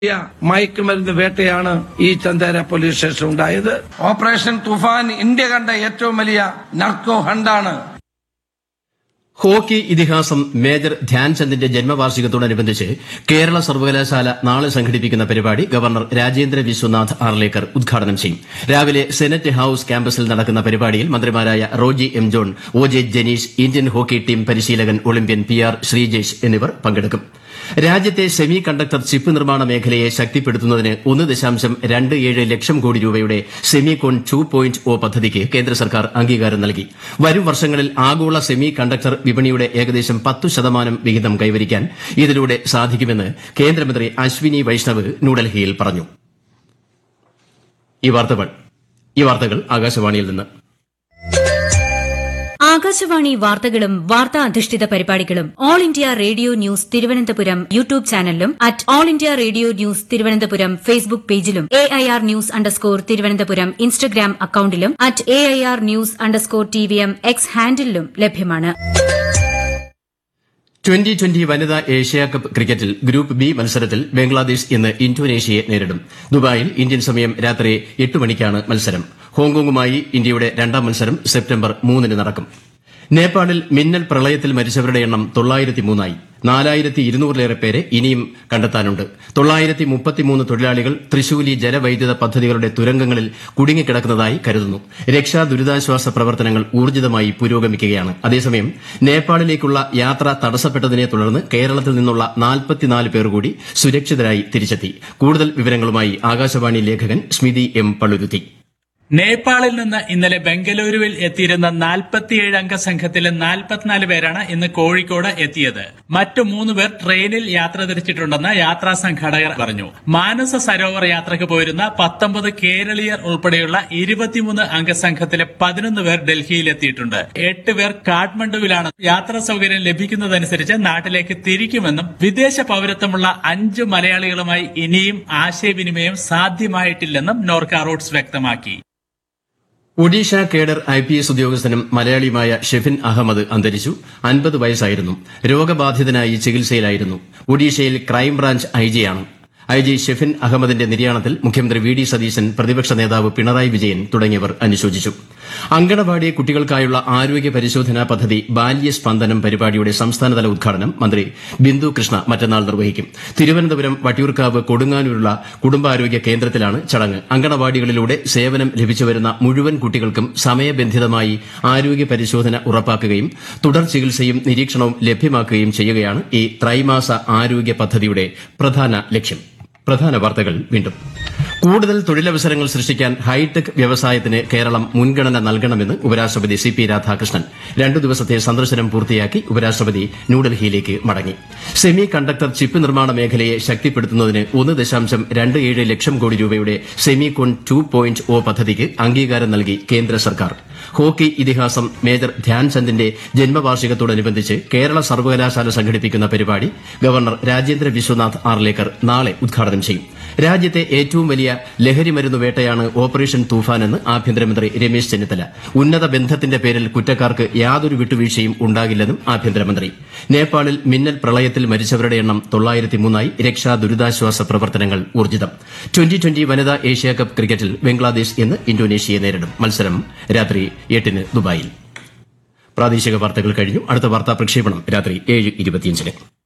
വലിയ മയക്കുമരുന്ന് വേട്ടയാണ് ഈ ചന്ദേര പോലീസ് സ്റ്റേഷൻ ഉണ്ടായത് ഓപ്പറേഷൻ തുഫാൻ ഇന്ത്യ കണ്ട ഏറ്റവും വലിയ നർക്കോ ഹണ്ടാണ് ഹോക്കി ഇതിഹാസം മേജർ ധ്യാൻചന്ദിന്റെ ജന്മവാർഷികത്തോടനുബന്ധിച്ച് കേരള സർവകലാശാല നാളെ സംഘടിപ്പിക്കുന്ന പരിപാടി ഗവർണർ രാജേന്ദ്ര വിശ്വനാഥ് ആർലേക്കർ ഉദ്ഘാടനം ചെയ്യും രാവിലെ സെനറ്റ് ഹൌസ് ക്യാമ്പസിൽ നടക്കുന്ന പരിപാടിയിൽ മന്ത്രിമാരായ Roji M John O J Janeesh Indian hockey team പരിശീലകൻ ഒളിമ്പ്യൻ പി ആർ ശ്രീജേഷ് എന്നിവർ പങ്കെടുക്കും രാജ്യത്തെ സെമി കണ്ടക്ടർ ചിപ്പ് നിർമ്മാണ മേഖലയെ ശക്തിപ്പെടുത്തുന്നതിന് ഒന്ന് ദശാംശം രണ്ട് ഏഴ് ലക്ഷം കോടി രൂപയുടെ സെമികോൺ ടു പോയിന്റ് ഒ പദ്ധതിക്ക് കേന്ദ്ര സർക്കാർ അംഗീകാരം നൽകി വരും വർഷങ്ങളിൽ ആഗോള സെമി കണ്ടക്ടർ വിപണിയുടെ ഏകദേശം പത്തു ശതമാനം വിഹിതം കൈവരിക്കാൻ ഇതിലൂടെ സാധിക്കുമെന്ന് കേന്ദ്രമന്ത്രി അശ്വിനി വൈഷ്ണവ് ന്യൂഡൽഹിയിൽ പറഞ്ഞു ഈ വാർത്തകൾ ഈ വാർത്തകൾ ആകാശവാണിയിൽ നിന്ന് ആകാശവാണി വാർത്തകളും വാർത്താ അധിഷ്ഠിത പരിപാടികളും All India Radio News Thiruvananthapuram YouTube ചാനലിലും at All India Radio News Thiruvananthapuram Facebook പേജിലും A I R news underscore Thiruvananthapuram Instagram അക്കൌണ്ടിലും at A I R news underscore T V M X ഹാൻഡിലും ലഭ്യമാണ് ട്വന്റി ട്വന്റി വനിതാ ഏഷ്യാകപ്പ് ക്രിക്കറ്റിൽ ഗ്രൂപ്പ് ബി മത്സരത്തിൽ Bangladesh ഇന്ന് ഇന്തോനേഷ്യയെ നേരിടും ദുബായിൽ ഇന്ത്യൻ സമയം രാത്രി എട്ട് മണിക്കാണ് മത്സരം ഹോങ്കോങ്ങുമായി ഇന്ത്യയുടെ രണ്ടാം മത്സരം സെപ്റ്റംബർ മൂന്നിന് നടക്കും നേപ്പാളിൽ മിന്നൽ പ്രളയത്തിൽ മരിച്ചവരുടെ എണ്ണം തൊള്ളായിരത്തി മൂന്നായി നാലായിരത്തി ഇരുന്നൂറിലേറെ പേരെ ഇനിയും കണ്ടെത്താനുണ്ട് തൊള്ളായിരത്തി മുപ്പത്തിമൂന്ന് തൊഴിലാളികൾ തൃശൂലി ജലവൈദ്യുത പദ്ധതികളുടെ തുരങ്കങ്ങളിൽ കുടുങ്ങിക്കിടക്കുന്നതായി കരുതുന്നു രക്ഷാ ദുരിതാശ്വാസ പ്രവർത്തനങ്ങൾ ഊർജിതമായി പുരോഗമിക്കുകയാണ് അതേസമയം നേപ്പാളിലേക്കുള്ള യാത്ര തടസ്സപ്പെട്ടതിനെ തുടർന്ന് കേരളത്തിൽ നിന്നുള്ള നാൽപ്പത്തിനാല് പേർ കൂടി സുരക്ഷിതരായി തിരിച്ചെത്തി കൂടുതൽ വിവരങ്ങളുമായി ആകാശവാണി ലേഖകൻ സ്മിതി എം പള്ളുരുത്തി നേപ്പാളിൽ നിന്ന് ഇന്നലെ ബംഗളൂരുവിൽ എത്തിയിരുന്ന നാൽപ്പത്തിയേഴ് അംഗ സംഘത്തിലെ നാൽപ്പത്തിനാല് പേരാണ് ഇന്ന് കോഴിക്കോട് എത്തിയത് മറ്റു മൂന്ന് പേർ ട്രെയിനിൽ യാത്ര തിരിച്ചിട്ടുണ്ടെന്ന് യാത്രാ സംഘാടകർ പറഞ്ഞു മാനസ സരോവർ യാത്രയ്ക്ക് പോയിരുന്ന പത്തൊമ്പത് കേരളീയർ ഉൾപ്പെടെയുള്ള ഇരുപത്തിമൂന്ന് അംഗ സംഘത്തിലെ പതിനൊന്ന് പേർ ഡൽഹിയിൽ എത്തിയിട്ടുണ്ട് എട്ട് പേർ കാഠ്മണ്ഡുവിലാണ് യാത്രാ സൗകര്യം ലഭിക്കുന്നതനുസരിച്ച് നാട്ടിലേക്ക് തിരിക്കുമെന്നും വിദേശ പൌരത്വമുള്ള അഞ്ച് മലയാളികളുമായി ഇനിയും ആശയവിനിമയം സാധ്യമായിട്ടില്ലെന്നും നോർക്ക റൂട്ട്സ് വ്യക്തമാക്കി Odisha cadre I P S ഉദ്യോഗസ്ഥനും മലയാളിയുമായ ഷെഫിൻ അഹമ്മദ് അന്തരിച്ചു അൻപത് വയസ്സായിരുന്നു രോഗബാധിതനായി ചികിത്സയിലായിരുന്നു ഒഡീഷയിൽ ക്രൈംബ്രാഞ്ച് ഐജിയാണ് ഐ ജി ഷെഫിൻ അഹമ്മദിന്റെ നിര്യാണത്തിൽ മുഖ്യമന്ത്രി വി ഡി സതീശൻ പ്രതിപക്ഷ നേതാവ് പിണറായി വിജയൻ തുടങ്ങിയവർ അനുശോചിച്ചു അങ്കണവാടി കുട്ടികൾക്കായുള്ള ആരോഗ്യ പരിശോധനാ പദ്ധതി ബാല്യസ്പന്ദനം പരിപാടിയുടെ സംസ്ഥാനതല ഉദ്ഘാടനം മന്ത്രി ബിന്ദു കൃഷ്ണ മറ്റന്നാൾ നിർവഹിക്കും തിരുവനന്തപുരം വട്ടിയൂർക്കാവ് കൊടുങ്ങാനൂരുള്ള കുടുംബാരോഗ്യ കേന്ദ്രത്തിലാണ് ചടങ്ങ് അങ്കണവാടികളിലൂടെ സേവനം ലഭിച്ചുവരുന്ന മുഴുവൻ കുട്ടികൾക്കും സമയബന്ധിതമായി ആരോഗ്യ പരിശോധന ഉറപ്പാക്കുകയും തുടർ ചികിത്സയും നിരീക്ഷണവും ലഭ്യമാക്കുകയും ചെയ്യുകയാണ് ഈ ത്രൈമാസ ആരോഗ്യ പദ്ധതിയുടെ പ്രധാന ലക്ഷ്യം പ്രധാന വാർത്തകൾ വീണ്ടും കൂടുതൽ തൊഴിലവസരങ്ങൾ സൃഷ്ടിക്കാൻ ഹൈടെക് വ്യവസായത്തിന് കേരളം മുൻഗണന നൽകണമെന്ന് ഉപരാഷ്ട്രപതി സി പി രാധാകൃഷ്ണൻ രണ്ടു ദിവസത്തെ സന്ദർശനം പൂർത്തിയാക്കി ഉപരാഷ്ട്രപതി ന്യൂഡൽഹിയിലേക്ക് മടങ്ങി സെമി കണ്ടക്ടർ ചിപ്പ് നിർമ്മാണ മേഖലയെ ശക്തിപ്പെടുത്തുന്നതിന് ഒന്ന് ദശാംശം രണ്ട് ഏഴ് ലക്ഷം കോടി രൂപയുടെ സെമികോൺ ടു പോയിന്റ് ഒ പദ്ധതിക്ക് അംഗീകാരം നൽകി കേന്ദ്ര സർക്കാർ ഹോക്കി ഇതിഹാസം മേജർ ധ്യാൻചന്ദിന്റെ ജന്മവാർഷികത്തോടനുബന്ധിച്ച് കേരള സർവകലാശാല സംഘടിപ്പിക്കുന്ന പരിപാടി ഗവർണർ രാജേന്ദ്ര വിശ്വനാഥ് ആർലേക്കർ നാളെ ഉദ്ഘാടനം ചെയ്യും രാജ്യത്തെ ഏറ്റവും വലിയ ലഹരി മരുന്ന് വേട്ടയാണ് ഓപ്പറേഷൻ തൂഫാനെന്ന് ആഭ്യന്തരമന്ത്രി രമേശ് ചെന്നിത്തല ഉന്നത ബന്ധത്തിന്റെ പേരിൽ കുറ്റക്കാർക്ക് യാതൊരു വിട്ടുവീഴ്ചയും ഉണ്ടാകില്ലെന്നും ആഭ്യന്തരമന്ത്രി നേപ്പാളിൽ മിന്നൽ പ്രളയത്തിൽ മരിച്ചവരുടെ എണ്ണം തൊള്ളായിരത്തി മൂന്നായി രക്ഷാ ദുരിതാശ്വാസ പ്രവർത്തനങ്ങൾ ഊർജിതം ട്വന്റി ട്വന്റി വനിതാ ഏഷ്യാകപ്പ് ക്രിക്കറ്റിൽ ബംഗ്ലാദേശ് ഇന്ന് ഇന്തോനേഷ്യയെ നേരിടും മത്സരം രാത്രി എട്ടിന് ദുബായിൽ പ്രാദേശിക വാർത്തകൾ കഴിഞ്ഞു അടുത്ത വാർത്താ പ്രക്ഷേപണം രാത്രി ഏഴ് ഇരുപത്തിയഞ്ചിന്